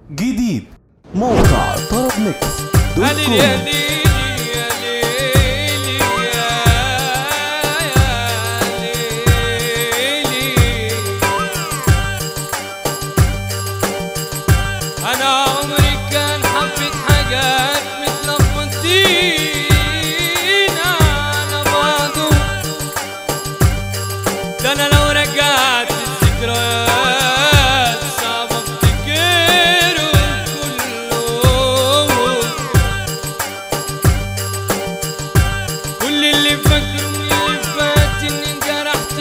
جديد موقع طرب ميكس دوت هلي كوم. يا ليلي يا ليلي يا ليلي أنا عمري كان حبيت حاجات متلخبطين على بعضه ده أنا لو رجعت الذكريات صعب أفتكرهم كلهم كل اللي فاكره من اللي فات اني انجرحت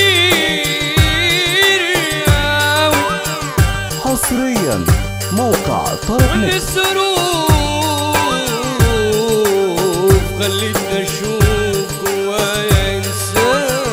كتير أوي حصريا موقع طرب كل ميكس الظروف خلتني اشوف جوايا انسان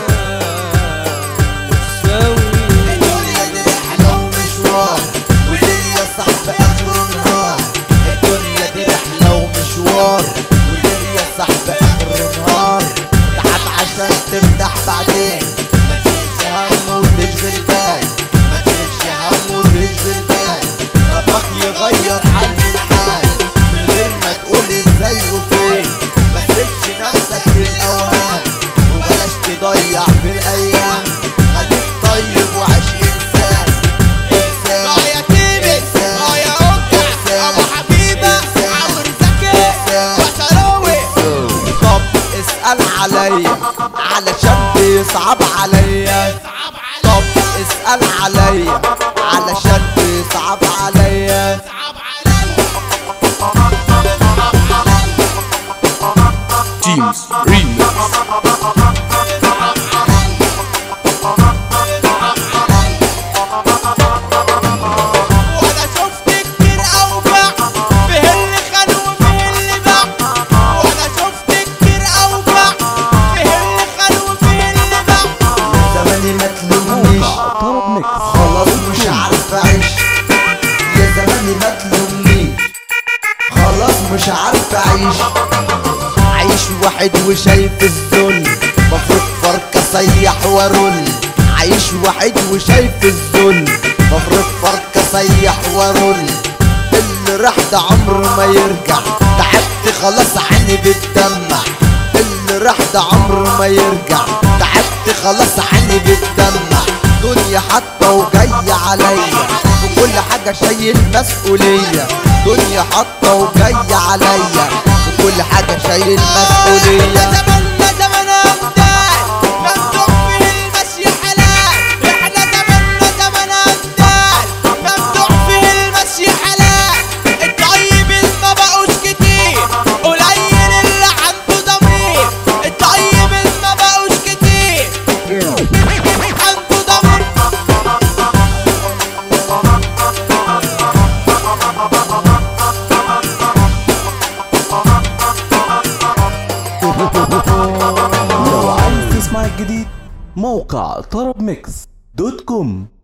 متساوي الدنيا دي رحلة ومشوار والدنيا صعب آخر النهار الدنيا دي رحلة ومشوار والدنيا صعب آخر النهار تعب عشان ترتاح بعدين ما تشيلش هم وتشغل بال ما تشيلش هم وتشغل بال ربك يغير حال الحال من غير ما تقول ازاي وفين ما تسيبش نفسك للأوهام وبلاش تضيع في الأيام خليك طيب وعيش إنسان إنسان اه يا تيمي اه يا اوكا ابو حبيبه عمرو زكي بشراوي طب اسأل عليا علشان بيصعب عليا صعب عليك طب اسأل عليا علشان بيصعب عليا صعب عليك جيمس ريميكس وانا شفت كتير اوجع فيه اللي خان وفيه اللي باع وانا شفت كتير اوجع فيه اللي خان وفيه اللي باع زماني ما تلومنيش موقع طرب ميكس خلاص مش عارف اعيش يا زماني ما تلومنيش خلاص مش عارف اعيش عايش واحد وشايف الذل مفروض فرق اسيح وارول عايش واحد وشايف الذل مفروض فرق اسيح وارول اللي راح ده عمره ما يرجع تعبت خلاص عيني بتدمع اللي راح ده عمره ما يرجع تعبت خلاص عيني بتدمع دنيا حتى وجاية عليا وكل حاجة شايل مسؤولية دنيا حتى وجاية عليا وكل حاجة شايل مسؤولية زماننا زمان امداد ممدوح فيه المشي حلال احنا زماننا زمان امداد ممدوح فيه المشي حلال الطيبين ما بقوش كتير قليل اللي عنده ضمير الطيبين ما بقوش كتير عنده ضمير لو عايز تسمع الجديد موقع طرب ميكس دوت كوم